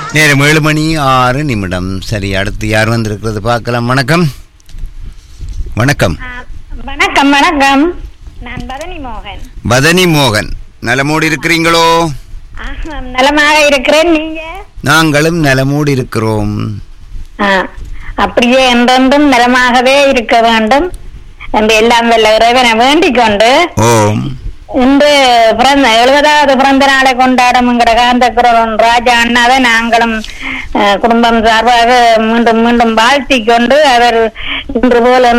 நேரம் ஏழு மணி ஆறு நிமிடம் சரி அடுத்து யார் வந்திருக்கிறது பார்க்கலாம் வணக்கம் வணக்கம் ஆ, வணக்கம் வணக்கம் நான் பதனி மோகன் பதனி மோகன் நலமோடு இருக்கிறீங்களோ ஆ, நலமாக இருக்கிறேன் நீங்க நாங்களும் நலமோடு இருக்கிறோம் ஆ, அப்படியே என்றென்றும் நலமாகவே இருக்க வேண்டும் என்று எல்லாம் வல்ல இறைவனை வேண்டிக் கொண்டு ஓம் இன்று பிறந்த எழுபதாவது பிறந்த நாளை கொண்டாடும் என்கிற காந்த குரலன் ராஜா அண்ணாவை நாங்களும் அஹ், குடும்பம் சார்பாக மீண்டும் மீண்டும் வாழ்த்திக் கொண்டு அவர் இன்று போல்